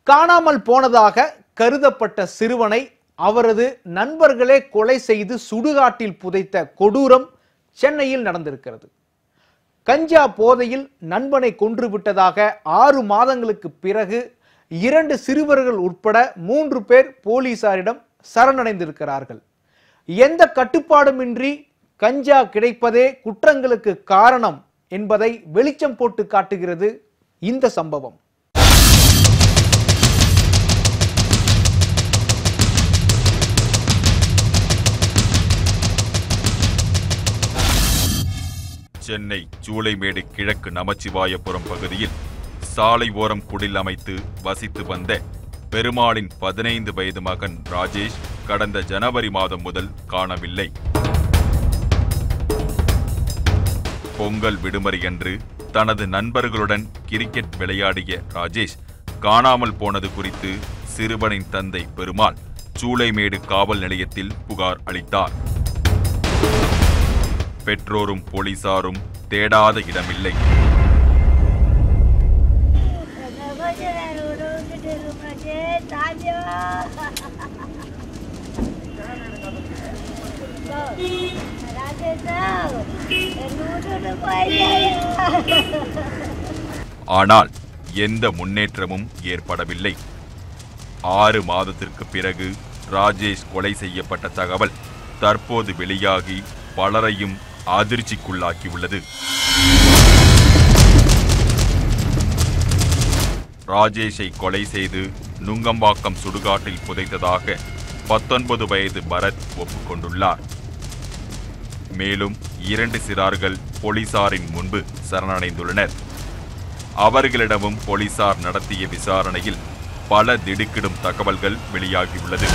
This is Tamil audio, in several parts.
காணாமல் போனதாக கருதப்பட்ட சிறுவனை அவரது நண்பர்களே கொலை செய்து சுடுகாட்டில் புதைத்த கொடூரம் சென்னையில் நடந்திருக்கிறது கஞ்சா போதையில் நண்பனை கொன்று விட்டதாக ஆறு மாதங்களுக்கு பிறகு இரண்டு சிறுவர்கள் உட்பட மூன்று பேர் போலீசாரிடம் சரணடைந்திருக்கிறார்கள் எந்த கட்டுப்பாடுமின்றி கஞ்சா கிடைப்பதே குற்றங்களுக்கு காரணம் என்பதை வெளிச்சம் போட்டு காட்டுகிறது இந்த சம்பவம் சென்னை சூளைமேடு கிழக்கு நமச்சிவாயபுரம் பகுதியில் சாலை ஓரம் குடில் அமைத்து வசித்து வந்த பெருமாளின் பதினைந்து வயது மகன் ராஜேஷ் கடந்த ஜனவரி மாதம் முதல் காணவில்லை பொங்கல் விடுமுறையன்று தனது நண்பர்களுடன் கிரிக்கெட் விளையாடிய ராஜேஷ் காணாமல் போனது குறித்து சிறுவனின் தந்தை பெருமாள் சூளைமேடு காவல் நிலையத்தில் புகார் அளித்தார் பெற்றோரும் போலீசாரும் தேடாத இடமில்லை ஆனால் எந்த முன்னேற்றமும் ஏற்படவில்லை ஆறு மாதத்திற்கு பிறகு ராஜேஷ் கொலை செய்யப்பட்ட தகவல் தற்போது வெளியாகி பலரையும் அதிர்ச்சிக்குள்ளாக்கியுள்ளது ராஜேஷை கொலை செய்து நுங்கம்பாக்கம் சுடுகாட்டில் புதைத்ததாக பத்தொன்பது வயது பரத் ஒப்புக்கொண்டுள்ளார் மேலும் இரண்டு சிறார்கள் போலீசாரின் முன்பு சரணடைந்துள்ளனர் அவர்களிடமும் போலீசார் நடத்திய விசாரணையில் பல திடுக்கிடும் தகவல்கள் வெளியாகியுள்ளது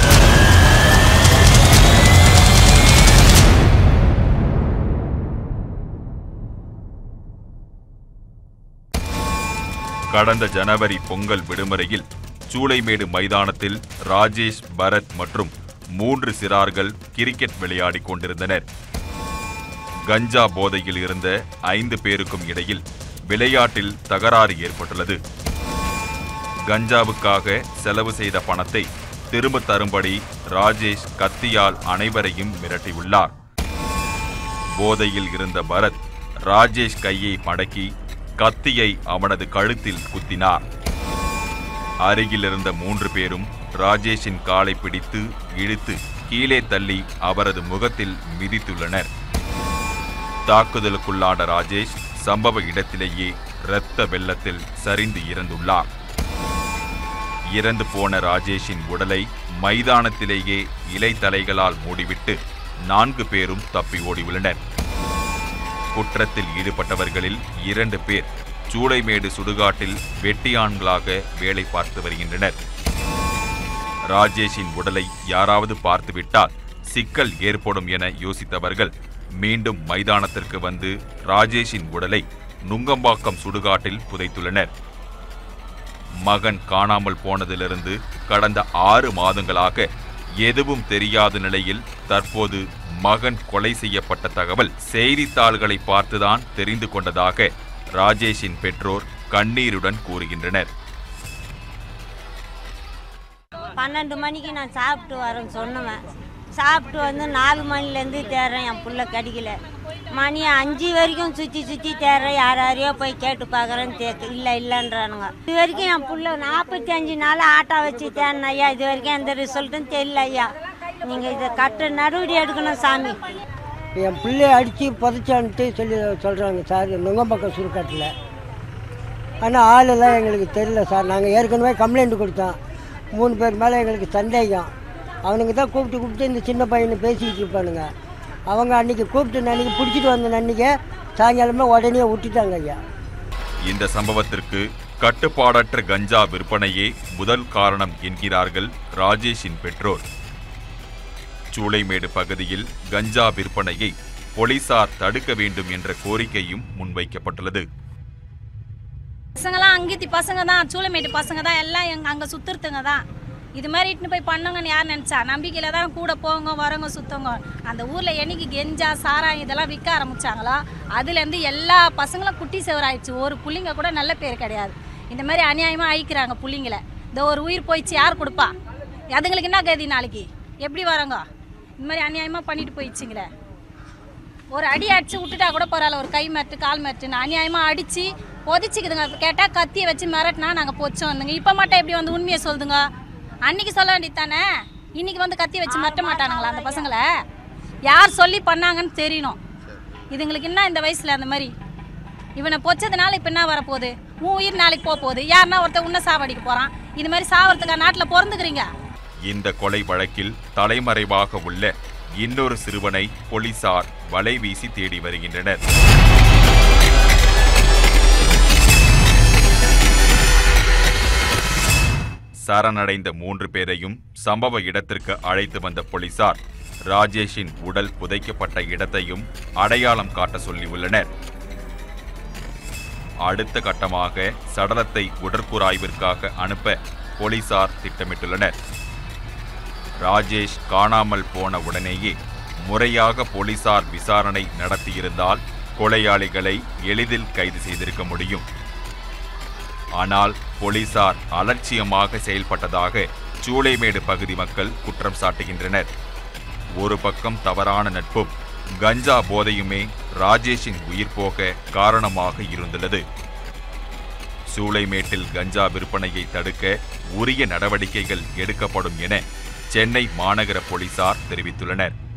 கடந்த ஜனவரி பொங்கல் விடுமுறையில் சூளைமேடு மைதானத்தில் ராஜேஷ் பரத் மற்றும் மூன்று சிறார்கள் கிரிக்கெட் விளையாடிக் கொண்டிருந்தனர் கஞ்சா போதையில் இருந்த ஐந்து பேருக்கும் இடையில் விளையாட்டில் தகராறு ஏற்பட்டுள்ளது கஞ்சாவுக்காக செலவு செய்த பணத்தை திரும்ப தரும்படி ராஜேஷ் கத்தியால் அனைவரையும் மிரட்டியுள்ளார் போதையில் இருந்த பரத் ராஜேஷ் கையை மடக்கி கத்தியை அவனது கழுத்தில் குத்தினார் அருகில் இருந்த மூன்று பேரும் ராஜேஷின் காலை பிடித்து இழுத்து கீழே தள்ளி அவரது முகத்தில் மிதித்துள்ளனர் தாக்குதலுக்குள்ளான ராஜேஷ் சம்பவ இடத்திலேயே இரத்த வெள்ளத்தில் சரிந்து இறந்துள்ளார் இறந்து போன ராஜேஷின் உடலை மைதானத்திலேயே இலைத்தலைகளால் மூடிவிட்டு நான்கு பேரும் தப்பி ஓடியுள்ளனர் குற்றத்தில் ஈடுபட்டவர்களில் இரண்டு பேர் சூளைமேடு சுடுகாட்டில் வெட்டியான்களாக வேலை பார்த்து வருகின்றனர் ராஜேஷின் உடலை யாராவது பார்த்துவிட்டால் சிக்கல் ஏற்படும் என யோசித்தவர்கள் மீண்டும் மைதானத்திற்கு வந்து ராஜேஷின் உடலை நுங்கம்பாக்கம் சுடுகாட்டில் புதைத்துள்ளனர் மகன் காணாமல் போனதிலிருந்து கடந்த ஆறு மாதங்களாக எதுவும் தெரியாத நிலையில் தற்போது மகன் கொலை செய்யப்பட்ட தகவல் செய்தித்தாள்களை பார்த்துதான் தெரிந்து கொண்டதாக ராஜேஷின் பெற்றோர் கண்ணீருடன் கூறுகின்றனர் பன்னெண்டு மணிக்கு நான் சாப்பிட்டு வரேன்னு சொன்னவன் சாப்பிட்டு வந்து நாலு மணிலேருந்து தேடுறேன் என் புள்ள கிடைக்கல மணி அஞ்சு வரைக்கும் சுற்றி சுற்றி தேடுறேன் யார் யாரையோ போய் கேட்டு பார்க்குறேன்னு தேக்கு இல்லை இல்லைன்றானுங்க இது வரைக்கும் என் புள்ள நாற்பத்தி அஞ்சு நாள் ஆட்டோ வச்சு தேடின ஐயா இது வரைக்கும் எந்த ரிசல்ட்டும் தெரியல ஐயா நீங்கள் இதை கட்டு நடவடிக்கை எடுக்கணும் சாமி என் பிள்ளைய அடித்து புதைச்சான்ட்டு சொல்லி சொல்கிறாங்க சார் நுங்கம்பாக்கம் சுருக்காட்டில் ஆனால் ஆளெல்லாம் எங்களுக்கு தெரியல சார் நாங்கள் ஏற்கனவே கம்ப்ளைண்ட் கொடுத்தோம் மூணு பேர் மேலே எங்களுக்கு சந்தேகம் அவனுங்க தான் கூப்பிட்டு கூப்பிட்டு இந்த சின்ன பையனை பேசிக்கிட்டு இருப்பானுங்க அவங்க அன்றைக்கி கூப்பிட்டு அன்றைக்கி பிடிச்சிட்டு வந்த அன்றைக்கி சாயங்காலமே உடனே விட்டுட்டாங்க ஐயா இந்த சம்பவத்திற்கு கட்டுப்பாடற்ற கஞ்சா விற்பனையே முதல் காரணம் என்கிறார்கள் ராஜேஷின் பெற்றோர் சூளைமேடு பகுதியில் கஞ்சா விற்பனையை போலீசார் தடுக்க வேண்டும் என்ற கோரிக்கையும் முன்வைக்கப்பட்டுள்ளது பசங்களாம் அங்கேத்தி பசங்க தான் சூளமேட்டு பசங்க தான் எல்லாம் எங்க அங்கே சுத்துறதுங்க தான் இது மாதிரி இட்டுன்னு போய் பண்ணுங்கன்னு யார் நினச்சா நம்பிக்கையில் தான் கூட போங்க வரவங்க சுத்தவங்க அந்த ஊரில் என்னைக்கு கெஞ்சா சாராயம் இதெல்லாம் விற்க ஆரம்பிச்சாங்களோ அதுலேருந்து எல்லா பசங்களும் குட்டி செவராயிடுச்சு ஒரு புள்ளிங்க கூட நல்ல பேர் கிடையாது இந்த மாதிரி அநியாயமாக அழிக்கிறாங்க புள்ளிங்களை இந்த ஒரு உயிர் போயிடுச்சு யார் கொடுப்பா அதுங்களுக்கு என்ன கதி நாளைக்கு எப்படி வராங்க இந்த மாதிரி அநியாயமாக பண்ணிட்டு போயிடுச்சுங்களே ஒரு அடி அடிச்சு விட்டுட்டா கூட பரவாயில்ல ஒரு கை மட்டு கால் மட்டுன்னு அநியாயமாக அடித்து பொதிச்சுக்குதுங்க கேட்டால் கத்தியை வச்சு மிரட்டினா நாங்கள் பொச்சோம் வந்துங்க இப்போ மட்டும் எப்படி வந்து உண்மையை சொல்லுதுங்க அன்னைக்கு சொல்ல வேண்டியது தானே இன்னைக்கு வந்து கத்தி வச்சு மிரட்ட மாட்டானுங்களா அந்த பசங்களை யார் சொல்லி பண்ணாங்கன்னு தெரியணும் இதுங்களுக்கு என்ன இந்த வயசில் அந்த மாதிரி இவனை பொச்சதுனால இப்போ என்ன வரப்போகுது உன் உயிர் நாளைக்கு போக போகுது யாருன்னா ஒருத்தன் உன்ன சாவடிக்க போகிறான் இது மாதிரி சாவறதுக்கா நாட்டில் பிறந்துக்கிறீங்க இந்த கொலை வழக்கில் தலைமறைவாக உள்ள இன்னொரு சிறுவனை போலீசார் வலை வீசி தேடி வருகின்றனர் சரணடைந்த மூன்று பேரையும் சம்பவ இடத்திற்கு அழைத்து வந்த போலீசார் ராஜேஷின் உடல் புதைக்கப்பட்ட இடத்தையும் அடையாளம் காட்ட சொல்லியுள்ளனர் அடுத்த கட்டமாக சடலத்தை உடற்கூறாய்விற்காக அனுப்ப போலீசார் திட்டமிட்டுள்ளனர் ராஜேஷ் காணாமல் போன உடனேயே முறையாக போலீசார் விசாரணை நடத்தியிருந்தால் கொலையாளிகளை எளிதில் கைது செய்திருக்க முடியும் ஆனால் போலீசார் அலட்சியமாக செயல்பட்டதாக சூளைமேடு பகுதி மக்கள் குற்றம் சாட்டுகின்றனர் ஒரு பக்கம் தவறான நட்பும் கஞ்சா போதையுமே ராஜேஷின் உயிர் போக காரணமாக இருந்துள்ளது சூளைமேட்டில் கஞ்சா விற்பனையை தடுக்க உரிய நடவடிக்கைகள் எடுக்கப்படும் என சென்னை மாநகர போலீசார் தெரிவித்துள்ளனர்